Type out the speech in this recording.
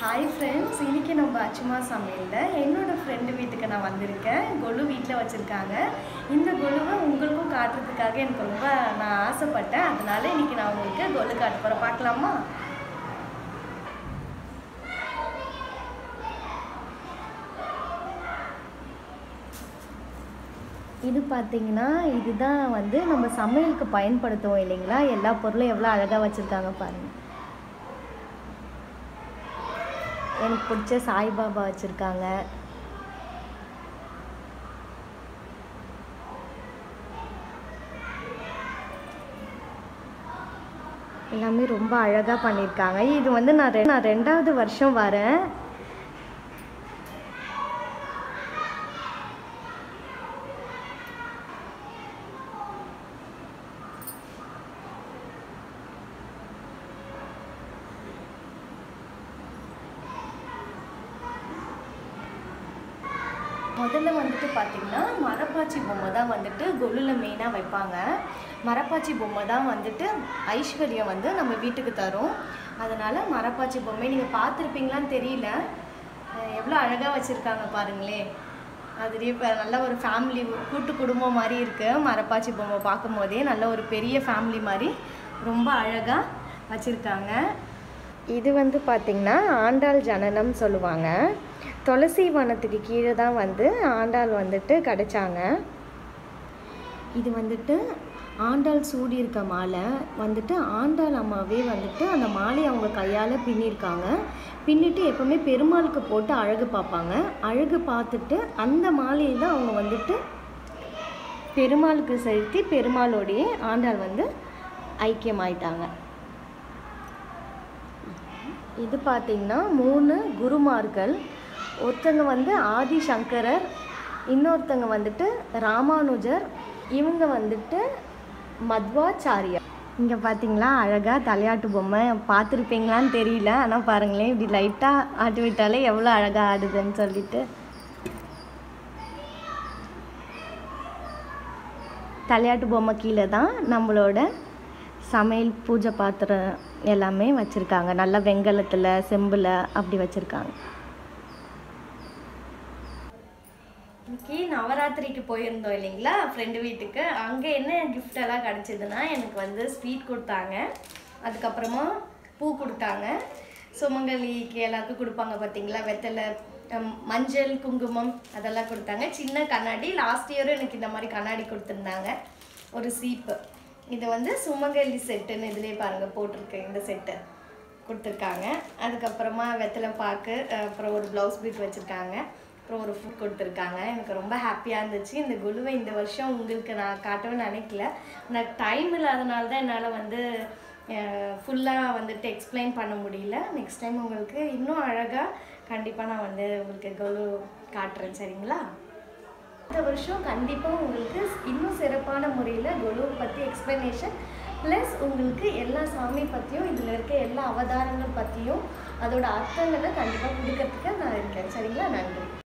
hi friends இன்னைக்கு நம்ம அச்சுமா சமையலில் என்னோட ஃப்ரெண்டு வீட்டுக்கு நான் வந்திருக்கேன் கொலு வீட்டில் வச்சுருக்காங்க இந்த கொலுவை உங்களுக்கும் காட்டுறதுக்காக எனக்கு ரொம்ப நான் ஆசைப்பட்டேன் அதனால இன்னைக்கு நான் உங்களுக்கு கொலு காட்ட போகிறேன் பார்க்கலாமா இது பார்த்தீங்கன்னா இதுதான் வந்து நம்ம சமையலுக்கு பயன்படுத்துவோம் இல்லைங்களா எல்லா பொருளும் எவ்வளோ அழகாக வச்சுருக்காங்க பாருங்கள் எனக்கு பிடிச்ச சாய்பாபா வச்சுருக்காங்க எல்லாமே ரொம்ப அழகாக பண்ணியிருக்காங்க இது வந்து நான் ரெ- நான் ரெண்டாவது வருஷம் வரேன் முதல்ல வந்துட்டு பார்த்தீங்கன்னா மரப்பாச்சி பொம்மை தான் வந்துட்டு கொலுல மெயினாக வைப்பாங்க மரப்பாச்சி பொம்மை தான் வந்துட்டு ஐஸ்வர்யம் வந்து நம்ம வீட்டுக்கு தரும் அதனால் மரப்பாச்சி பொம்மை நீங்கள் பார்த்துருப்பீங்களான்னு தெரியல அஹ் எவ்வளோ அழகாக வச்சுருக்காங்க பாருங்களேன் அதுலேயே இப்போ நல்ல ஒரு ஃபேமிலி கூட்டு குடும்பம் மாதிரி இருக்குது மரப்பாச்சி பொம்மை பார்க்கும் போதே நல்ல ஒரு பெரிய ஃபேமிலி மாதிரி ரொம்ப அழகாக வச்சுருக்காங்க இது வந்து பார்த்திங்கன்னா ஆண்டாள் ஜனனம் சொல்லுவாங்க துளசி வனத்துக்கு கீழே தான் வந்து ஆண்டாள் வந்துட்டு கிடைச்சாங்க இது வந்துட்டு ஆண்டாள் சூடியிருக்க மாலை வந்துட்டு ஆண்டாள் அம்மாவே வந்துட்டு அந்த மாலையை அவங்க கையால் பின்னியிருக்காங்க பின்னிட்டு எப்போவுமே பெருமாளுக்கு போட்டு அழகு பார்ப்பாங்க அழகு பார்த்துட்டு அந்த மாலையை தான் அவங்க வந்துட்டு பெருமாளுக்கு செலுத்தி பெருமாளோடையே ஆண்டாள் வந்து ஐக்கியமாயிட்டாங்க இது பார்த்தீங்கன்னா மூணு குருமார்கள் ஒருத்தங்க வந்து ஆதிசங்கரர் இன்னொருத்தங்க வந்துட்டு ராமானுஜர் இவங்க வந்துட்டு மத்வாச்சாரியர் இங்கே பார்த்தீங்களா அழகாக தலையாட்டு பொம்மை பார்த்துருப்பீங்களான்னு தெரியல ஆனால் பாருங்களேன் இப்படி லைட்டாக ஆட்டி விட்டாலே எவ்வளோ அழகாக ஆடுதுன்னு சொல்லிட்டு தலையாட்டு பொம்மை கீழே தான் நம்மளோட சமையல் பூஜை பாத்திரம் எல்லாமே வச்சுருக்காங்க நல்லா வெங்கலத்தில் செம்பில் அப்படி வச்சுருக்காங்க இன்னைக்கு நவராத்திரிக்கு போயிருந்தோம் இல்லைங்களா ஃப்ரெண்டு வீட்டுக்கு அங்கே என்ன gift எல்லாம் கிடச்சிதுன்னா எனக்கு வந்து ஸ்வீட் கொடுத்தாங்க அதுக்கப்புறமா பூ கொடுத்தாங்க சுமங்கலிக்கு எல்லாருக்கும் கொடுப்பாங்க பார்த்தீங்களா வெத்தலை ஹம், மஞ்சள் குங்குமம் அதெல்லாம் கொடுத்தாங்க சின்ன கண்ணாடி லாஸ்ட் இயரும் எனக்கு இந்த மாதிரி கண்ணாடி கொடுத்துருந்தாங்க ஒரு சீப்பு இது வந்து சுமங்கலி செட்டுன்னு இதுலேயே பாருங்கள் போட்டிருக்கு இந்த செட்டு கொடுத்துருக்காங்க அதுக்கப்புறமா வெத்தலை பாக்கு அஹ் அப்புறம் ஒரு ப்ளவுஸ் பீட் வச்சுருக்காங்க அப்புறம் ஒரு ஃபுட் கொடுத்துருக்காங்க எனக்கு ரொம்ப ஹாப்பியாக இருந்துச்சு இந்த குழுவை இந்த வருஷம் உங்களுக்கு நான் காட்டவே நினைக்கல நான் டைம் இல்லாதனால தான் என்னால் வந்து ஃபுல்லாக வந்துட்டு எக்ஸ்பிளைன் பண்ண முடியல நெக்ஸ்ட் டைம் உங்களுக்கு இன்னும் அழகாக கண்டிப்பாக நான் வந்து உங்களுக்கு குழு காட்டுறேன் சரிங்களா இந்த வருஷம் கண்டிப்பாக உங்களுக்கு இன்னும் சிறப்பான முறையில் குரு பற்றி எக்ஸ்ப்ளனேஷன் ப்ளஸ் உங்களுக்கு எல்லா சாமி பற்றியும் இதில் இருக்க எல்லா அவதாரங்கள் பற்றியும் அதோட அர்த்தங்களை கண்டிப்பாக கொடுக்கறதுக்கு நான் இருக்கேன் சரிங்களா நன்றி